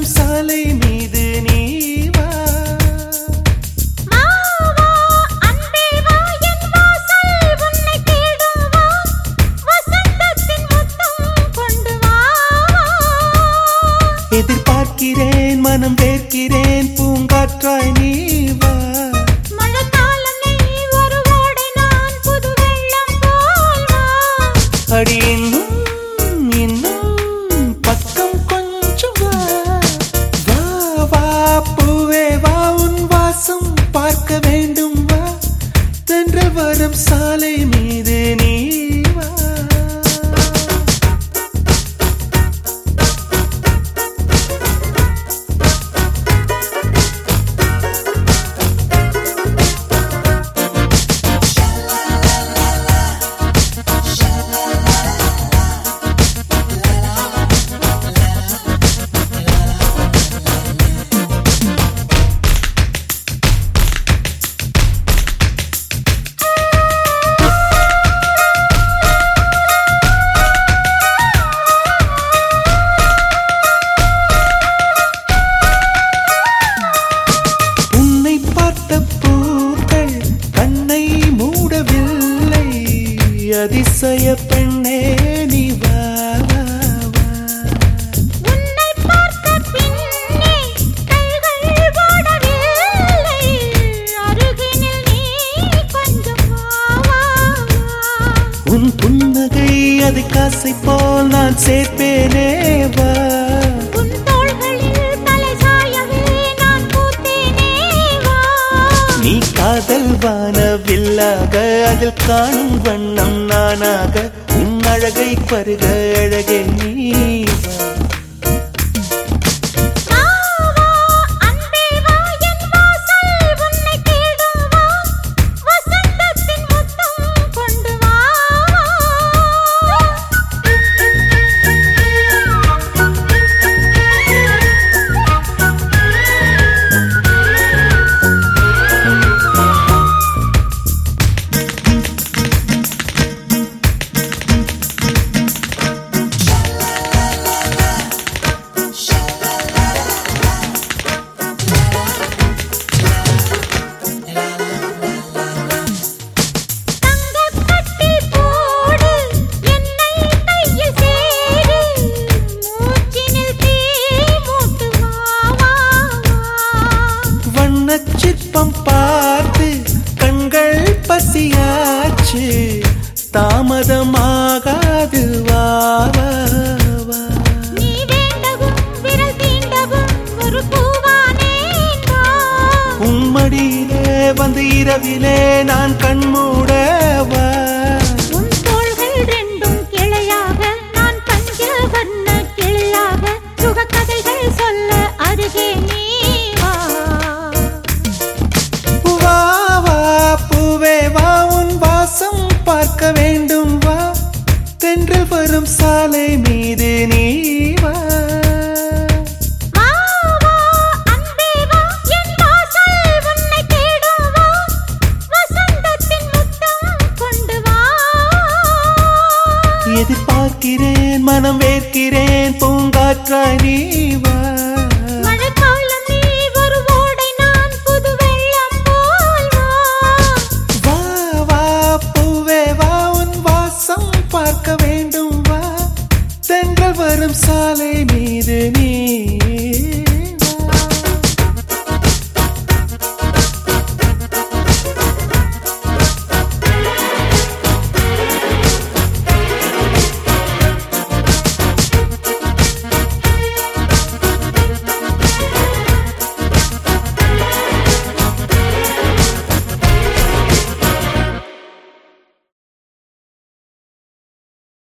சாலை மீது நீ வா வா வா அன்பே வா என் வாசல் உன்னை தேடும் வா வசந்தத்தின் முத்தம் கொண்டு வா எதிர்பார்க்கிறேன் மனம் வேர்க்கிறேன் பூங்காற்றாய் நீ வா மழைக்காலம் நீ ஒரு ஓடை நான் புது வெள்ளம் போல் வா அடி இன்னும் இன்னும் பக்கம் கொஞ்சம் வா வா வா பூவே வா உன் வாசம் பார்க்க வேண்டும் வா தென்றல் வரும் சாலை மீது நீ வா உன்னை பார்த்த பூக்கள் கண்ணை மூடவில்லை அதிசய பெண்ணே நீ வா வா, வா. உன்னை பார்த்த பின்னே கைகள் ஓடவில்லை அருகினில் நீ கொஞ்சம் வா வா வா உன் புன்னகை அது காசை போல் நான் சேர்ப்பேனே வா உன் தோள்களில் தலை சாயவே நான் பூத்தேனே வா நீ காதல் வானவில்லாக அதில் காணும் வண்ணம் நானாக உன் அழகை பருக அழகே நீ வா வா வா அன்பே வா என் வாசல் உன்னை தேடும் வா வசந்தத்தின் முத்தம் கொண்டு வா தங்கக் கட்டி போடு என்னை கையில் சேரு மூச்சினில் தீ மூட்டு வா வா வா வண்ணச் சிற்பம் பார்த்து கண்கள் பசியாச்சு தாமதமாகாது வா வா, வா. நீ வேண்டவும் விரல் தீண்டவும் ஒரு பூவானேன் வா உம்மடியிலே வந்து இரவிலே நான் கண்மூடவா உன் தோள்கள் ரெண்டும் கிளையாக நான் பஞ்சில் வண்ண கிளியாக சுகக்கதைகள் சொல்ல அருகே நீ வா வா வா பூவே வா உன் வாசம் பார்க்க வேண்டும் வா தென்றல் வரும் சாலை மீது நீ வா வா வா அன்பே வா என் வாசல் உன்னை தேடும் வா வசந்தத்தின் முத்தம் கொண்டு வா எதிர்பார்க்கிறேன் மனம் வேர்க்கிறேன் பூங்காற்றாய் நீ வா மழைக்காலம் நீ ஒரு ஓடை நான் புது வெள்ளம் போல் வா வா வா பூவே வா உன் வாசம் பார்க்க வேண்டும் வா தென்றல் வரும் சாலை மீது நீ